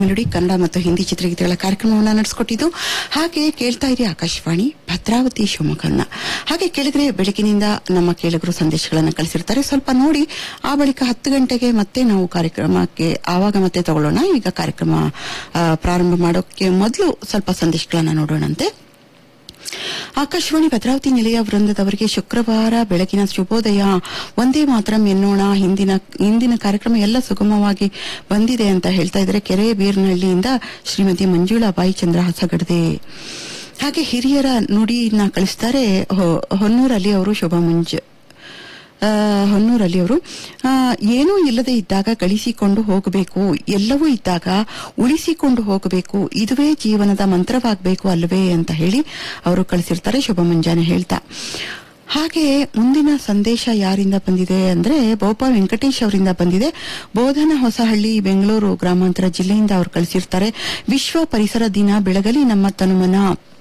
melody Kannada ಮತ್ತು ಹಿಂದಿ ಚಿತ್ರಗೀತೆಗಳ ಕಾರ್ಯಕ್ರಮವನ್ನು ನಡೆಸಿಕೊಟ್ಟಿದ್ದು ಹಾಗೆ ಕೇಳ್ತಾ ಇರಿ ಆಕಾಶವಾಣಿ ಭದ್ರಾವತಿ ಶಿವಮೊಗ್ಗನ ಹಾಗೆ ಕೇಳಿದ್ರೆ ಬೆಳಗಿನಿಂದ ನಮ್ಮ ಕೇಳಿಗರು ಸಂದೇಶಗಳನ್ನು ಕಳಿಸಿರ್ತಾರೆ ಸ್ವಲ್ಪ ನೋಡಿ ಆ ಬಳಿಕ ಹತ್ತು ಗಂಟೆಗೆ ಮತ್ತೆ ನಾವು ಕಾರ್ಯಕ್ರಮಕ್ಕೆ ಆವಾಗ ಮತ್ತೆ ತಗೊಳ್ಳೋಣ ಈಗ ಕಾರ್ಯಕ್ರಮ ಆ, ಪ್ರಾರಂಭ ಮಾಡೋಕೆ ಮೊದಲು ಸ್ವಲ್ಪ ಸಂದೇಶಗಳನ್ನ ನೋಡೋಣಂತೆ ಆಕಾಶವಾಣಿ ಭದ್ರಾವತಿ ನಿಲಯ ವೃಂದದವರಿಗೆ ಶುಕ್ರವಾರ ಬೆಳಗಿನ ಶುಭೋದಯ ಒಂದೇ ಮಾತರಂ ಎನ್ನೋಣ ಹಿಂದಿನ ಹಿಂದಿನ ಕಾರ್ಯಕ್ರಮ ಎಲ್ಲ ಸುಗಮವಾಗಿ ಬಂದಿದೆ ಅಂತ ಹೇಳ್ತಾ ಇದ್ದಾರೆ ಕೆರೆ ಬೀರ್ನಹಳ್ಳಿಯಿಂದ ಶ್ರೀಮತಿ ಮಂಜುಳಾ ಬಾಯಿ ಚಂದ್ರ ಹಸಗಡದೆ ಹಾಗೆ ಹಿರಿಯರ ನುಡಿನ ಕಳಿಸ್ತಾರೆ ಹೊ- ಹೊನ್ನೂರಲ್ಲಿ ಅವರು ಶುಭ ಮುಂಜ ಆ, ಹೊನ್ನೂರಲ್ಲಿ ಅವರು ಆ, ಏನೂ ಇಲ್ಲದೆ ಇದ್ದಾಗ ಗಳಿಸಿಕೊಂಡು ಹೋಗಬೇಕು ಎಲ್ಲವೂ ಇದ್ದಾಗ ಉಳಿಸಿಕೊಂಡು ಹೋಗಬೇಕು ಇದುವೇ ಜೀವನದ ಮಂತ್ರವಾಗಬೇಕು ಅಲ್ಲವೇ ಅಂತ ಹೇಳಿ ಅವರು ಕಳಿಸಿರ್ತಾರೆ ಶುಭ ಮುಂಜಾನೆ ಹೇಳ್ತಾ ಹಾಗೆ ಮುಂದಿನ ಸಂದೇಶ ಯಾರಿಂದ ಬಂದಿದೆ ಅಂದ್ರೆ ಬೋಪ ವೆಂಕಟೇಶ್ ಅವರಿಂದ ಬಂದಿದೆ ಬೋಧನ ಹೊಸಹಳ್ಳಿ ಬೆಂಗಳೂರು ಗ್ರಾಮಾಂತರ ಜಿಲ್ಲೆಯಿಂದ ಅವರು ಕಳಿಸಿರ್ತಾರೆ ವಿಶ್ವ ಪರಿಸರ ದಿನ ಬೆಳಗಲಿ ನಮ್ಮ ತನುಮನ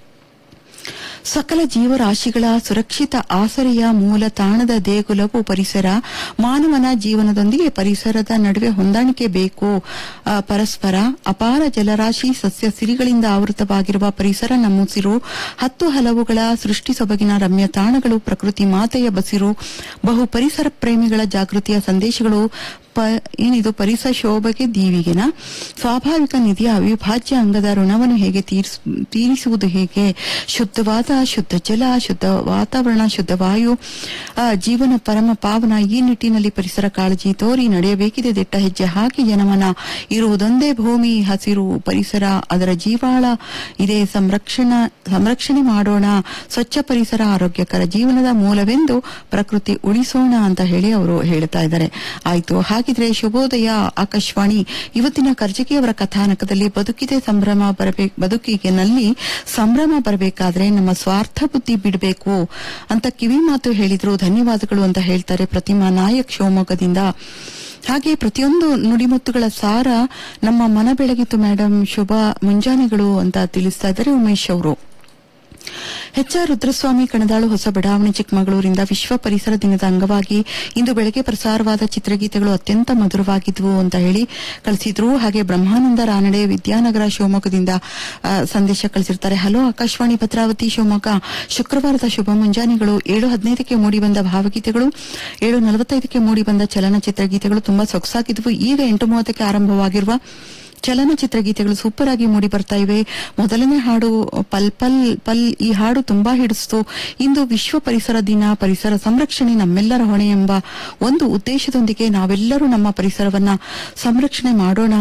ಸಕಲ ಜೀವರಾಶಿಗಳ ಸುರಕ್ಷಿತ ಆಸರೆಯ ಮೂಲ ತಾಣದ ದೇಗುಲವು ಪರಿಸರ ಮಾನವನ ಜೀವನದೊಂದಿಗೆ ಪರಿಸರದ ನಡುವೆ ಹೊಂದಾಣಿಕೆ ಬೇಕು ಆ, ಪರಸ್ಪರ ಅಪಾರ ಜಲರಾಶಿ ಸಸ್ಯ ಸಿರಿಗಳಿಂದ ಆವೃತವಾಗಿರುವ ಪರಿಸರ ನಮ್ಮುಸಿರು ಹತ್ತು ಹಲವುಗಳ ಸೃಷ್ಟಿ ಸೊಬಗಿನ ರಮ್ಯ ತಾಣಗಳು ಪ್ರಕೃತಿ ಮಾತೆಯ ಬಸಿರು ಬಹು ಪರಿಸರ ಪ್ರೇಮಿಗಳ ಜಾಗೃತಿಯ ಸಂದೇಶಗಳು ಪ ಏನಿದು ಪರಿಸರ ಶೋಭೆಗೆ ದೀವಿಗೆನ ಸ್ವಾಭಾವಿಕ ನಿಧಿಯ ಅವಿಭಾಜ್ಯ ಅಂಗದ ಋಣವನ್ನು ಹೇಗೆ ತೀರಿಸ್- ತೀರಿಸುವುದು ಹೇಗೆ ಶುದ್ಧವಾದ ಶುದ್ಧ ಜಲ ಶುದ್ಧ ವಾತಾವರಣ ಶುದ್ಧ ವಾಯು ಆ, ಜೀವನ ಪರಮ ಪಾವನ ಈ ನಿಟ್ಟಿನಲ್ಲಿ ಪರಿಸರ ಕಾಳಜಿ ತೋರಿ ನಡೆಯಬೇಕಿದೆ ದಿಟ್ಟ ಹೆಜ್ಜೆ ಹಾಕಿ ಜನಮನ ಇರುವುದೊಂದೇ ಭೂಮಿ ಹಸಿರು ಪರಿಸರ ಅದರ ಜೀವಾಳ ಇದೆ ಸಂರಕ್ಷಣ ಸಂರಕ್ಷಣೆ ಮಾಡೋಣ ಸ್ವಚ್ಛ ಪರಿಸರ ಆರೋಗ್ಯಕರ ಜೀವನದ ಮೂಲವೆಂದು ಪ್ರಕೃತಿ ಉಳಿಸೋಣ ಅಂತ ಹೇಳಿ ಅವರು ಹೇಳ್ತಾ ಇದ್ದಾರೆ ಆಯ್ತು ಹಾಗಿದ್ರೆ ಶುಭೋದಯ ಆಕಾಶವಾಣಿ ಇವತ್ತಿನ ಕರ್ಜಗಿಯವರ ಕಥಾನಕದಲ್ಲಿ ಬದುಕಿದೆ ಸಂಭ್ರಮ ಬರಬೇಕು ಬದುಕಿಗೆನಲ್ಲಿ ಸಂಭ್ರಮ ಬರಬೇಕಾದ್ರೆ ನಮ್ಮ ಸ್ವಾರ್ಥ ಬುದ್ಧಿ ಬಿಡಬೇಕು ಅಂತ ಕಿವಿ ಮಾತು ಹೇಳಿದ್ರು ಧನ್ಯವಾದಗಳು ಅಂತ ಹೇಳ್ತಾರೆ ಪ್ರತಿಮಾ ನಾಯಕ್ ಶಿವಮೊಗ್ಗದಿಂದ ಹಾಗೆ ಪ್ರತಿಯೊಂದು ನುಡಿಮುತ್ತುಗಳ ಸಾರ ನಮ್ಮ ಮನ ಬೆಳಗಿತು ಮೇಡಮ್ ಶುಭ ಮುಂಜಾನೆಗಳು ಅಂತ ತಿಳಿಸ್ತಾ ಇದ್ದಾರೆ ಉಮೇಶ್ ಅವರು ಎಚ್ ಆರ್ ರುದ್ರಸ್ವಾಮಿ ಕಣದಾಳು ಹೊಸ ಬಡಾವಣೆ ಚಿಕ್ಕಮಗಳೂರಿಂದ ವಿಶ್ವ ಪರಿಸರ ದಿನದ ಅಂಗವಾಗಿ ಇಂದು ಬೆಳಗ್ಗೆ ಪ್ರಸಾರವಾದ ಚಿತ್ರಗೀತೆಗಳು ಅತ್ಯಂತ ಮಧುರವಾಗಿದ್ವು ಅಂತ ಹೇಳಿ ಕಳಿಸಿದ್ರು ಹಾಗೆ ಬ್ರಹ್ಮಾನಂದ ರಾನಡೆ ವಿದ್ಯಾನಗರ ಶಿವಮೊಗ್ಗದಿಂದ ಆ, ಸಂದೇಶ ಕಳಿಸಿರ್ತಾರೆ ಹಲೋ ಆಕಾಶವಾಣಿ ಭದ್ರಾವತಿ ಶಿವಮೊಗ್ಗ ಶುಕ್ರವಾರದ ಶುಭ ಮುಂಜಾನೆಗಳು ಏಳು ಹದಿನೈದಕ್ಕೆ ಮೂಡಿಬಂದ ಭಾವಗೀತೆಗಳು ಏಳು ನಲವತ್ತೈದಕ್ಕೆ ಮೂಡಿಬಂದ ಚಲನಚಿತ್ರ ಗೀತೆಗಳು ತುಂಬಾ ಸೊಗಸಾಗಿದ್ವು ಈಗ ಎಂಟು ಮೂವತ್ತಕ್ಕೆ ಆರಂಭವಾಗಿರುವ ಚಲನಚಿತ್ರ ಗೀತೆಗಳು ಸೂಪರ್ ಆಗಿ ಮೂಡಿ ಬರ್ತಾ ಇವೆ ಮೊದಲನೇ ಹಾಡು ಪಲ್ ಪಲ್ ಪಲ್ ಈ ಹಾಡು ತುಂಬಾ ಹಿಡಿಸ್ತು ಇಂದು ವಿಶ್ವ ಪರಿಸರ ದಿನ ಪರಿಸರ ಸಂರಕ್ಷಣೆ ನಮ್ಮೆಲ್ಲರ ಹೊಣೆ ಎಂಬ ಒಂದು ಉದ್ದೇಶದೊಂದಿಗೆ ನಾವೆಲ್ಲರೂ ನಮ್ಮ ಪರಿಸರವನ್ನ ಸಂರಕ್ಷಣೆ ಮಾಡೋಣ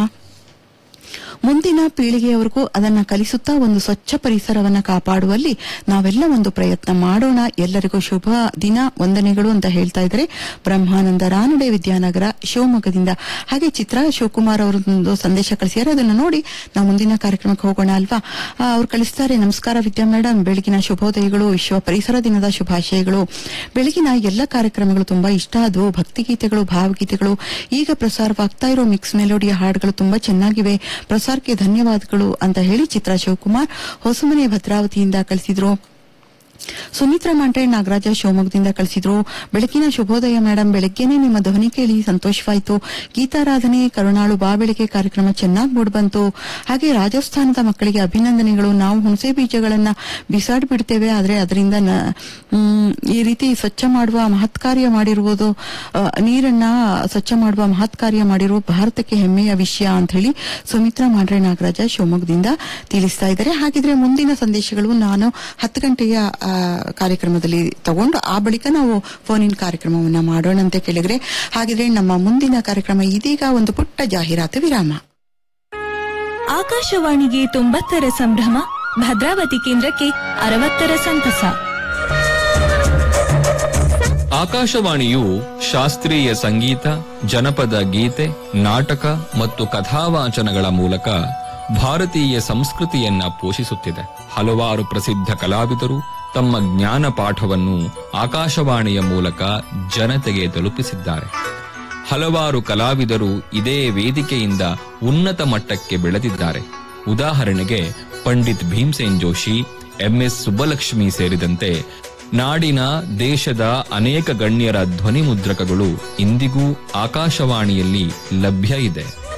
ಮುಂದಿನ ಪೀಳಿಗೆಯವರೆಗೂ ಅದನ್ನ ಕಲಿಸುತ್ತಾ ಒಂದು ಸ್ವಚ್ಛ ಪರಿಸರವನ್ನ ಕಾಪಾಡುವಲ್ಲಿ ನಾವೆಲ್ಲ ಒಂದು ಪ್ರಯತ್ನ ಮಾಡೋಣ ಎಲ್ಲರಿಗೂ ಶುಭ ದಿನ ವಂದನೆಗಳು ಅಂತ ಹೇಳ್ತಾ ಇದ್ದಾರೆ ಬ್ರಹ್ಮಾನಂದ ರಾನಡೆ ವಿದ್ಯಾನಗರ ಶಿವಮೊಗ್ಗದಿಂದ ಹಾಗೆ ಚಿತ್ರಾ ಶಿವಕುಮಾರ್ ಅವರೊಂದು ಸಂದೇಶ ಕಳಿಸಿದ್ದಾರೆ ಅದನ್ನ ನೋಡಿ ನಾವು ಮುಂದಿನ ಕಾರ್ಯಕ್ರಮಕ್ಕೆ ಹೋಗೋಣ ಅಲ್ವಾ ಆ, ಅವ್ರು ಕಳಿಸ್ತಾರೆ ನಮಸ್ಕಾರ ವಿದ್ಯಾ ಮೇಡಮ್ ಬೆಳಗಿನ ಶುಭೋದಯಗಳು ವಿಶ್ವ ಪರಿಸರ ದಿನದ ಶುಭಾಶಯಗಳು ಬೆಳಗಿನ ಎಲ್ಲ ಕಾರ್ಯಕ್ರಮಗಳು ತುಂಬಾ ಇಷ್ಟ ಆದವು ಭಕ್ತಿಗೀತೆಗಳು ಭಾವಗೀತೆಗಳು ಈಗ ಪ್ರಸಾರವಾಗ್ತಾ ಇರೋ ಮಿಕ್ಸ್ ಮೆಲೋಡಿಯ ಹಾಡುಗಳು ತುಂಬಾ ಚೆನ್ನಾಗಿವೆ ಪ್ರಸಾರಕ್ಕೆ ಧನ್ಯವಾದಗಳು ಅಂತ ಹೇಳಿ ಚಿತ್ರಾ ಶಿವಕುಮಾರ್ ಹೊಸಮನೆ ಭದ್ರಾವತಿಯಿಂದ ಕಳಿಸಿದ್ರು ಸುಮಿತ್ರಾ ಮಾಂಟ್ರೆ ನಾಗರಾಜ ಶಿವಮೊಗ್ಗದಿಂದ ಕಳಿಸಿದ್ರು ಬೆಳಕಿನ ಶುಭೋದಯ ಮೇಡಮ್ ಬೆಳಗ್ಗೆನೆ ನಿಮ್ಮ ಧ್ವನಿ ಕೇಳಿ ಸಂತೋಷವಾಯಿತು ಗೀತಾರಾಧನೆ ಕರುಣಾಳು ಬಾ ಬೆಳಗ್ಗೆ ಕಾರ್ಯಕ್ರಮ ಚೆನ್ನಾಗಿ ಮೂಡ್ಬಂತು ಹಾಗೆ ರಾಜಸ್ಥಾನದ ಮಕ್ಕಳಿಗೆ ಅಭಿನಂದನೆಗಳು ನಾವು ಹುಣಸೆ ಬೀಜಗಳನ್ನ ಬಿಸಾಡ್ ಬಿಡ್ತೇವೆ ಆದ್ರೆ ಅದರಿಂದ ನ- ಮ್, ಈ ರೀತಿ ಸ್ವಚ್ಛ ಮಾಡುವ ಮಹತ್ ಕಾರ್ಯ ಮಾಡಿರುವುದು ಆ, ನೀರನ್ನ ಸ್ವಚ್ಛ ಮಾಡುವ ಮಹತ್ ಕಾರ್ಯ ಮಾಡಿರುವ ಭಾರತಕ್ಕೆ ಹೆಮ್ಮೆಯ ವಿಷಯ ಅಂತ ಹೇಳಿ ಸುಮಿತ್ರಾ ಮಾಂಡ್ರೆ ನಾಗರಾಜ ಶಿವಮೊಗ್ಗದಿಂದ ತಿಳಿಸ್ತಾ ಇದ್ದಾರೆ ಹಾಗಿದ್ರೆ ಮುಂದಿನ ಸಂದೇಶಗಳು ನಾನು ಹತ್ತು ಗಂಟೆಯ ಆ, ಕಾರ್ಯಕ್ರಮದಲ್ಲಿ ತಗೊಂಡು ಆ ಬಳಿಕ ನಾವು ಫೋನ್ ಇನ್ ಕಾರ್ಯಕ್ರಮವನ್ನ ಮಾಡೋಣ ಅಂತ ಕೇಳಿದ್ರೆ ಹಾಗಿದ್ರೆ ನಮ್ಮ ಮುಂದಿನ ಕಾರ್ಯಕ್ರಮ ಇದೀಗ ಒಂದು ಪುಟ್ಟ ಜಾಹೀರಾತು ವಿರಾಮ ಆಕಾಶವಾಣಿಗೆ ತೊಂಬತ್ತರ ಸಂಭ್ರಮ ಭದ್ರಾವತಿ ಕೇಂದ್ರಕ್ಕೆ ಅರವತ್ತರ ಸಂತಸ ಆಕಾಶವಾಣಿಯು ಶಾಸ್ತ್ರೀಯ ಸಂಗೀತ ಜನಪದ ಗೀತೆ ನಾಟಕ ಮತ್ತು ಕಥಾವಾಚನಗಳ ಮೂಲಕ ಭಾರತೀಯ ಸಂಸ್ಕೃತಿಯನ್ನ ಪೋಷಿಸುತ್ತಿದೆ ಹಲವಾರು ಪ್ರಸಿದ್ಧ ಕಲಾವಿದರು ತಮ್ಮ ಜ್ಞಾನ ಪಾಠವನ್ನು ಆಕಾಶವಾಣಿಯ ಮೂಲಕ ಜನತೆಗೆ ತಲುಪಿಸಿದ್ದಾರೆ ಹಲವಾರು ಕಲಾವಿದರು ಇದೇ ವೇದಿಕೆಯಿಂದ ಉನ್ನತ ಮಟ್ಟಕ್ಕೆ ಬೆಳೆದಿದ್ದಾರೆ ಉದಾಹರಣೆಗೆ ಪಂಡಿತ್ ಭೀಮ್ಸೇನ್ ಜೋಶಿ ಎಂಎಸ್ ಸುಬ್ಬಲಕ್ಷ್ಮಿ ಸೇರಿದಂತೆ ನಾಡಿನ ದೇಶದ ಅನೇಕ ಗಣ್ಯರ ಧ್ವನಿ ಮುದ್ರಕಗಳು ಇಂದಿಗೂ ಆಕಾಶವಾಣಿಯಲ್ಲಿ ಲಭ್ಯ ಇದೆ